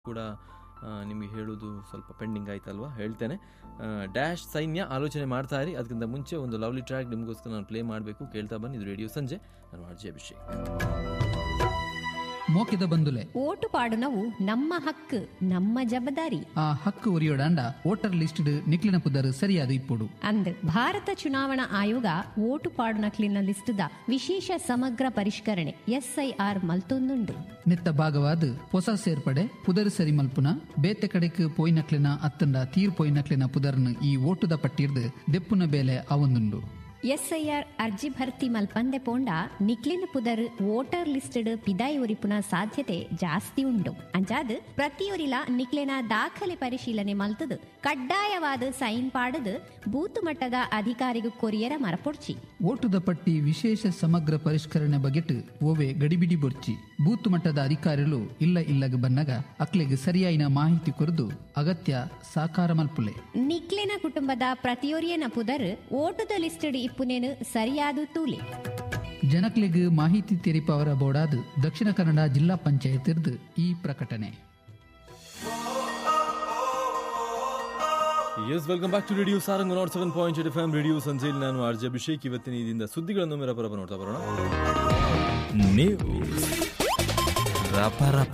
ಕೂಡ ಆ, ನಿಮಗೆ ಹೇಳೋದು ಸ್ವಲ್ಪ ಪೆಂಡಿಂಗ್ ಆಯ್ತಲ್ವಾ ಹೇಳ್ತೇನೆ ಆ, ಡ್ಯಾಶ್ ಸೈನ್ಯ ಆಲೋಚನೆ ಮಾಡ್ತಾ ಇರಿ ಅದಕ್ಕಿಂತ ಮುಂಚೆ ಒಂದು ಲವ್ಲಿ ಟ್ರ್ಯಾಕ್ ನಿಮಗೋಸ್ಕರ ನಾನು ಪ್ಲೇ ಮಾಡಬೇಕು ಕೇಳ್ತಾ ಬನ್ನಿ ಇದು ರೇಡಿಯೋ ಸಂಜೆ ನಾನು ಆರ್ಜಿ ಅಭಿಷೇಕ್ ಮೋಕಿದ ಬಂದುಲೆ ಓಟು ಪಾಡುನವು ನಮ್ಮ ಹಕ್ಕು ನಮ್ಮ ಜವಾಬ್ದಾರಿ ಆ ಹಕ್ಕು ಉರಿಯೋಡಾಂಡ ವೋಟರ್ ಲಿಸ್ಟ್ ನಿಕ್ಲಿನ ಪುದರ್ ಸರಿಯಾದ ಇಪ್ಪುಡು ಅಂದ್ ಭಾರತ ಚುನಾವಣಾ ಆಯೋಗ ಓಟು ಪಾಡುನಕ್ಲಿನ ಲಿಸ್ತುದ ವಿಶೇಷ ಸಮಗ್ರ ಪರಿಷ್ಕರಣೆ ಎಸ್ಐಆರ್ ಮಲ್ತೊಂದುಂಡು ನೆತ್ತ ಭಾಗವಾದ ಹೊಸ ಸೇರ್ಪಡೆ ಪುದರ್ ಸರಿ ಮಲ್ಪುನ ಬೇತೆ ಕಡೆಕ್ ಪೋಯ್ನಕ್ಲಿನ ಅತ್ತಂಡ ತೀರ್ ಪೋಯ್ನಕ್ಲಿನ ಪುದರ್ನ ಈ ಓಟುದ ಪಟ್ಟಿರ್ದು ದೆಪ್ಪುನ ಬೇಲೆ ಅವೊಂದುಂಡು ಎಸ್ಐಆರ್ ಅರ್ಜಿ ಭರ್ತಿ ಮಲ್ಪಂದೆ ಪೋಂಡ ನಿಕ್ಲಿನ ಪುದರ್ ವೋಟರ್ ಲಿಸ್ಟಡ್ ಪಿದಾಯಿ ಒರಿಪುನ ಸಾಧ್ಯತೆ ಜಾಸ್ತಿ ಉಂಡು ಅಂಚಾದ್ ಪ್ರತಿಯೊರಿಲ ನಿಕ್ಲಿನ ದಾಖಲೆ ಪರಿಶೀಲನೆ ಮಲ್ತದು ಕಡ್ಡಾಯವಾದ ಸೈನ್ ಪಾಡದು ಬೂತ್ ಮಟ್ಟದ ಅಧಿಕಾರಿಗೂ ಕೊರಿಯರ ಮರಪೊಡ್ಚಿ ಓಟುದ ಪಟ್ಟಿ ವಿಶೇಷ ಸಮಗ್ರ ಪರಿಷ್ಕರಣೆ ಬಗೆಟ್ ಓವೆ ಗಡಿಬಿಡಿ ಬೊರ್ಚಿ ಬೂತ್ ಮಟ್ಟದ ಅಧಿಕಾರಿಗಳು ಇಲ್ಲ ಇಲ್ಲಗ ಬನ್ನಗ ಅಕ್ಲೆಗ್ ಸರಿಯಾಯಿನ ಮಾಹಿತಿ ಕೊರದು ಅಗತ್ಯ ಸಾಕಾರ ಮಲ್ಪುಲೆ ನಿಕ್ಲಿನ ಕುಟುಂಬದ ಪ್ರತಿಯೊರಿಯನ ಪುದರ್ ಓಟುದ ಲಿಸ್ಟಡ್ ಇಪ್ಪುನೇನು ಸರಿಯಾದ ತೂಲೆ ಜನಕ್ಲೆಗ್ ಮಾಹಿತಿ ತೆರಿಪವರ ಬೋರ್ಡಾದ್ ದಕ್ಷಿಣ ಕನ್ನಡ ಜಿಲ್ಲಾ ಪಂಚಾಯತ್ ಈ ಪ್ರಕಟಣೆ yes welcome back to radio Sarang nought seven point eight F M radio ಸಂಜೆಯಲ್ಲಿ ನಾನು ಆರ್ಜಿ ಅಭಿಷೇಕ್ ಇವತ್ತಿನ ಇದರಿಂದ ಸುದ್ದಿಗಳನ್ನು ಮೇರ ಪರಪ ನೋಡ್ತಾ ಬರೋಣ ನ್ಯೂಸ್ ರಪ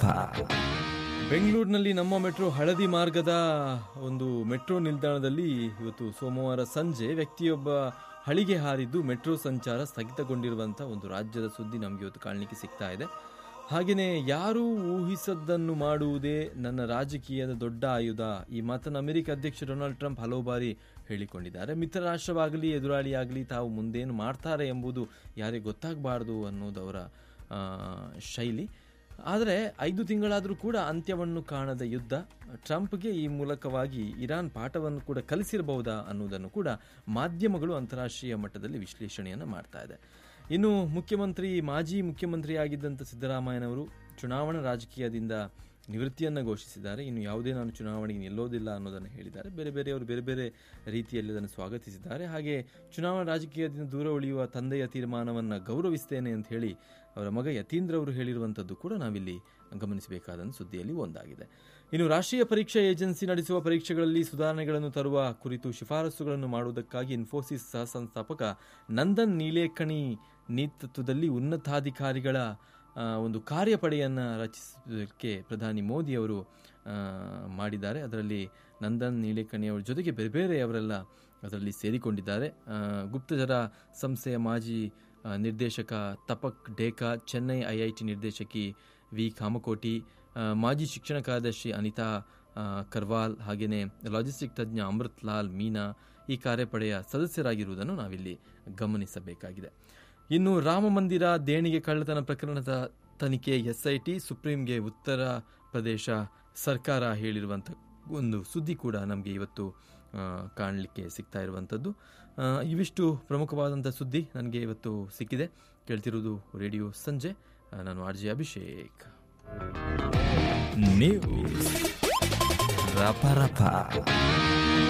ಬೆಂಗಳೂರಿನಲ್ಲಿ ನಮ್ಮ ಮೆಟ್ರೋ ಹಳದಿ ಮಾರ್ಗದ ಒಂದು ಮೆಟ್ರೋ ನಿಲ್ದಾಣದಲ್ಲಿ ಇವತ್ತು ಸೋಮವಾರ ಸಂಜೆ ವ್ಯಕ್ತಿಯೊಬ್ಬ ಹಳಿಗೆ ಹಾರಿದ್ದು ಮೆಟ್ರೋ ಸಂಚಾರ ಸ್ಥಗಿತಗೊಂಡಿರುವಂಥ ಒಂದು ರಾಜ್ಯದ ಸುದ್ದಿ ನಮಗೆ ಇವತ್ತು ಕಾಣಲಿಕ್ಕೆ ಸಿಗ್ತಾ ಇದೆ ಹಾಗೆಯೇ ಯಾರೂ ಊಹಿಸದ್ದನ್ನು ಮಾಡುವುದೇ ನನ್ನ ರಾಜಕೀಯದ ದೊಡ್ಡ ಆಯುಧ ಈ ಮಾತನ್ನು ಅಮೆರಿಕ ಅಧ್ಯಕ್ಷ ಡೊನಾಲ್ಡ್ ಟ್ರಂಪ್ ಹಲವು ಬಾರಿ ಹೇಳಿಕೊಂಡಿದ್ದಾರೆ ಮಿತ್ರ ರಾಷ್ಟ್ರವಾಗಲಿ ಎದುರಾಳಿಯಾಗಲಿ ತಾವು ಮುಂದೇನು ಮಾಡ್ತಾರೆ ಎಂಬುದು ಯಾರಿಗೆ ಗೊತ್ತಾಗಬಾರ್ದು ಅನ್ನೋದು ಅವರ ಆ, ಶೈಲಿ ಆದರೆ ಐದು ತಿಂಗಳಾದರೂ ಕೂಡ ಅಂತ್ಯವನ್ನು ಕಾಣದ ಯುದ್ಧ ಟ್ರಂಪ್ಗೆ ಈ ಮೂಲಕವಾಗಿ ಇರಾನ್ ಪಾಠವನ್ನು ಕೂಡ ಕಲಿಸಿರಬಹುದಾ ಅನ್ನೋದನ್ನು ಕೂಡ ಮಾಧ್ಯಮಗಳು ಅಂತಾರಾಷ್ಟ್ರೀಯ ಮಟ್ಟದಲ್ಲಿ ವಿಶ್ಲೇಷಣೆಯನ್ನು ಮಾಡ್ತಾ ಇದೆ ಇನ್ನು ಮುಖ್ಯಮಂತ್ರಿ ಮಾಜಿ ಮುಖ್ಯಮಂತ್ರಿಯಾಗಿದ್ದಂಥ ಸಿದ್ದರಾಮಯ್ಯನವರು ಚುನಾವಣಾ ರಾಜಕೀಯದಿಂದ ನಿವೃತ್ತಿಯನ್ನು ಘೋಷಿಸಿದ್ದಾರೆ ಇನ್ನು ಯಾವುದೇ ನಾನು ಚುನಾವಣೆಗೆ ನಿಲ್ಲೋದಿಲ್ಲ ಅನ್ನೋದನ್ನು ಹೇಳಿದ್ದಾರೆ ಬೇರೆ ಬೇರೆಯವರು ಬೇರೆ ಬೇರೆ ರೀತಿಯಲ್ಲಿ ಅದನ್ನು ಸ್ವಾಗತಿಸಿದ್ದಾರೆ ಹಾಗೆ ಚುನಾವಣಾ ರಾಜಕೀಯದಿಂದ ದೂರ ಉಳಿಯುವ ತಂದೆಯ ತೀರ್ಮಾನವನ್ನು ಗೌರವಿಸ್ತೇನೆ ಅಂತ ಹೇಳಿ ಅವರ ಮಗ ಯತೀಂದ್ರ ಅವರು ಹೇಳಿರುವಂಥದ್ದು ಕೂಡ ನಾವಿಲ್ಲಿ ಗಮನಿಸಬೇಕಾದ ಸುದ್ದಿಯಲ್ಲಿ ಒಂದಾಗಿದೆ ಇನ್ನು ರಾಷ್ಟ್ರೀಯ ಪರೀಕ್ಷಾ ಏಜೆನ್ಸಿ ನಡೆಸುವ ಪರೀಕ್ಷೆಗಳಲ್ಲಿ ಸುಧಾರಣೆಗಳನ್ನು ತರುವ ಕುರಿತು ಶಿಫಾರಸುಗಳನ್ನು ಮಾಡುವುದಕ್ಕಾಗಿ ಇನ್ಫೋಸಿಸ್ ಸಹ ಸಂಸ್ಥಾಪಕ ನಂದನ್ ನೀಲೇಕಣಿ ನೇತೃತ್ವದಲ್ಲಿ ಉನ್ನತಾಧಿಕಾರಿಗಳ ಆ, ಒಂದು ಕಾರ್ಯಪಡೆಯನ್ನು ರಚಿಸಲಿಕ್ಕೆ ಪ್ರಧಾನಿ ಮೋದಿ ಅವರು ಆ, ಮಾಡಿದ್ದಾರೆ ಅದರಲ್ಲಿ ನಂದನ್ ನೀಲೇಕಣಿ ಅವರ ಜೊತೆಗೆ ಬೇರೆ ಬೇರೆಯವರೆಲ್ಲ ಅದರಲ್ಲಿ ಸೇರಿಕೊಂಡಿದ್ದಾರೆ ಆ, ಗುಪ್ತಚರ ಸಂಸ್ಥೆಯ ಮಾಜಿ ಆ, ನಿರ್ದೇಶಕ ತಪಕ್ ಡೇಕಾ ಚೆನ್ನೈ ಐಐಟಿ ನಿರ್ದೇಶಕಿ ವಿ ಕಾಮಕೋಟಿ ಆ, ಮಾಜಿ ಶಿಕ್ಷಣ ಕಾರ್ಯದರ್ಶಿ ಅನಿತಾ ಆ, ಕರ್ವಾಲ್ ಹಾಗೆಯೇ ಲಾಜಿಸ್ಟಿಕ್ ತಜ್ಞ ಅಮೃತ್ ಲಾಲ್ ಮೀನಾ ಈ ಕಾರ್ಯಪಡೆಯ ಸದಸ್ಯರಾಗಿರುವುದನ್ನು ನಾವಿಲ್ಲಿ ಗಮನಿಸಬೇಕಾಗಿದೆ ಇನ್ನು ರಾಮ ಮಂದಿರ ದೇಣಿಗೆ ಕಳ್ಳತನ ಪ್ರಕರಣದ ತನಿಖೆ ಎಸ್ಐಟಿ ಸುಪ್ರೀಂಗೆ ಉತ್ತರ ಪ್ರದೇಶ ಸರ್ಕಾರ ಹೇಳಿರುವಂಥ ಒಂದು ಸುದ್ದಿ ಕೂಡ ನಮಗೆ ಇವತ್ತು ಆ, ಕಾಣಲಿಕ್ಕೆ ಸಿಗ್ತಾ ಇರುವಂಥದ್ದು ಆ, ಇವಿಷ್ಟು ಪ್ರಮುಖವಾದಂಥ ಸುದ್ದಿ ನನಗೆ ಇವತ್ತು ಸಿಕ್ಕಿದೆ ಕೇಳ್ತಿರೋದು ರೇಡಿಯೋ ಸಂಜೆ ಆ, ನಾನು ಆರ್ ಜೆ ಅಭಿಷೇಕ್ ನ್ಯೂಸ್ ರಪ